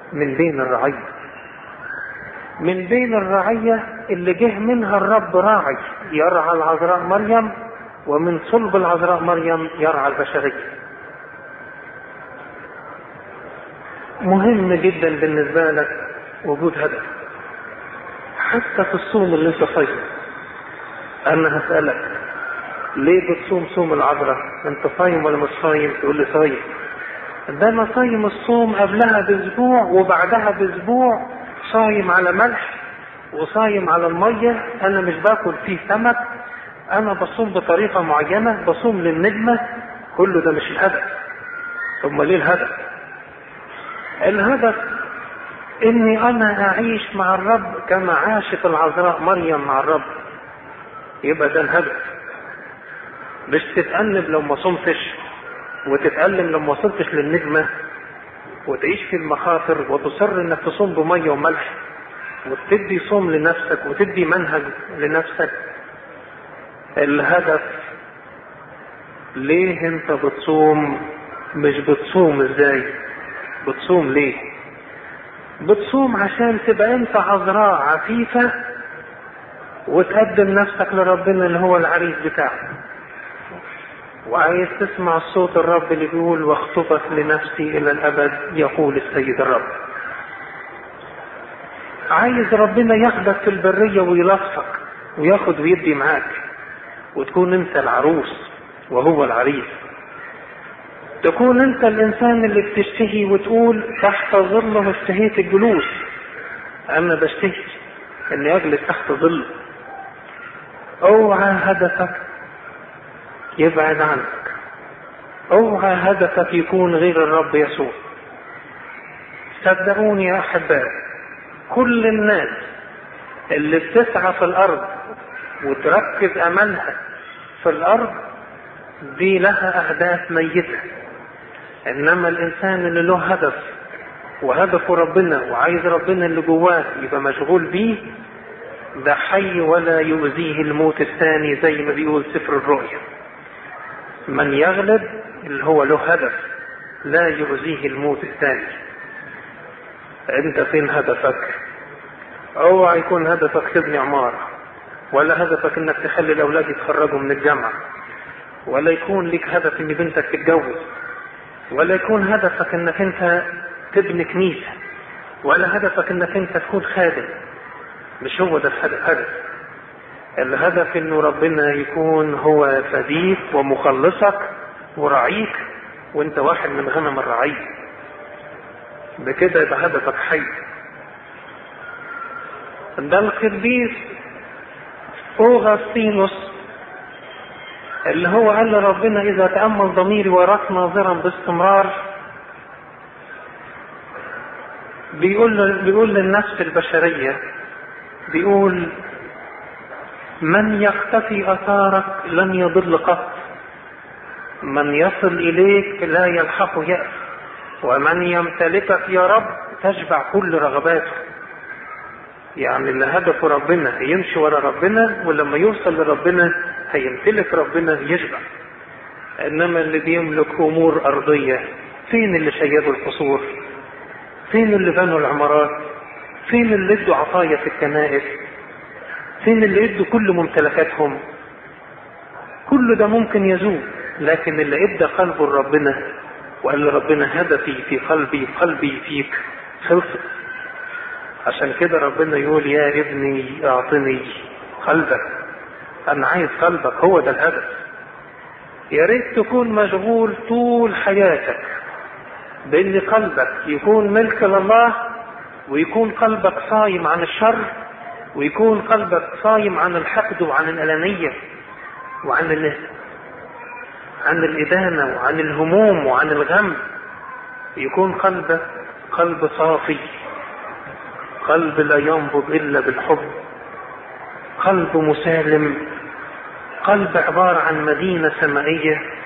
من بين الرعية من بين الرعية اللي جه منها الرب راعي يرعى العذراء مريم ومن صلب العذراء مريم يرعى البشرية مهم جدا بالنسبة لك وجود هدف حتى في الصوم اللي انت صايم انا هسألك ليه بتصوم صوم العذراء انت صايم ولا مش صايم تقول لي صايم ده انا صايم الصوم قبلها باسبوع وبعدها باسبوع صايم على ملح وصايم على المية انا مش باكل فيه سمك انا بصوم بطريقة معينة بصوم للنجمة كله ده مش الهدف ثم ليه الهدف الهدف اني انا اعيش مع الرب كما عاشت العذراء مريم مع الرب يبقى ده الهدف مش تتأنب لو ما صمتش وتتألم لو ما وصلتش للنجمة وتعيش في المخاطر وتصر انك تصوم بمية وملح وتدي صوم لنفسك وتدي منهج لنفسك الهدف ليه انت بتصوم مش بتصوم ازاي بتصوم ليه بتصوم عشان تبقى انت عذراء عفيفة وتقدم نفسك لربنا اللي هو العريس بتاعك وعايز تسمع صوت الرب اللي بيقول واخطبت لنفسي الى الابد يقول السيد الرب عايز ربنا ياخدك في البرية ويلصق وياخد ويدي معاك وتكون انت العروس وهو العريس تكون انت الانسان اللي بتشتهي وتقول تحت ظله اشتهيت الجلوس انا بشتهي اني اجلس تحت ظله اوعى هدفك يبعد عنك اوعى هدفك يكون غير الرب يسوع صدقوني يا احبائي كل الناس اللي بتسعى في الارض وتركز املها في الارض دي لها اهداف ميته انما الانسان اللي له هدف وهدفه ربنا وعايز ربنا اللي جواه يبقى مشغول بيه ده حي ولا يؤذيه الموت الثاني زي ما بيقول سفر الرؤيا من يغلب اللي هو له هدف لا يؤذيه الموت الثاني انت فين هدفك اوعى يكون هدفك تبني عمارة ولا هدفك انك تخلي الاولاد يتخرجوا من الجامعة ولا يكون لك هدف ان بنتك تتجوز ولا يكون هدفك انك انت تبني كنيسة ولا هدفك انك انت تكون خادم مش هو ده الهدف الهدف انه ربنا يكون هو فديك ومخلصك ورعيك وانت واحد من غنم الرعية بكده يبقى هدفك حي ده القديس اوغسطينوس اللي هو قال لربنا اذا تأمل ضميري وراك ناظرا باستمرار بيقول بيقول للنفس البشرية بيقول من يختفي اثارك لن يضل قط من يصل اليك لا يلحقه يأس ومن يمتلكك يا رب تشبع كل رغباته يعني اللي هدفه ربنا يمشي ورا ربنا ولما يوصل لربنا هيمتلك ربنا يشبع انما اللي بيملك امور ارضية فين اللي شيدوا القصور فين اللي بنوا العمارات فين اللي ادوا عطايا في الكنائس فين اللي ادوا كل ممتلكاتهم كل ده ممكن يزول لكن اللي ادى قلبه لربنا وقال لربنا هدفي في قلبي قلبي فيك خلصت عشان كده ربنا يقول يا ابني اعطني قلبك انا عايز قلبك هو ده الهدف يا ريت تكون مشغول طول حياتك بان قلبك يكون ملك لله ويكون قلبك صايم عن الشر ويكون قلبك صايم عن الحقد وعن الأنانية وعن ال... عن الإدانة وعن الهموم وعن الغم يكون قلبك قلب صافي قلب لا ينبض إلا بالحب قلب مسالم قلب عبارة عن مدينة سمائية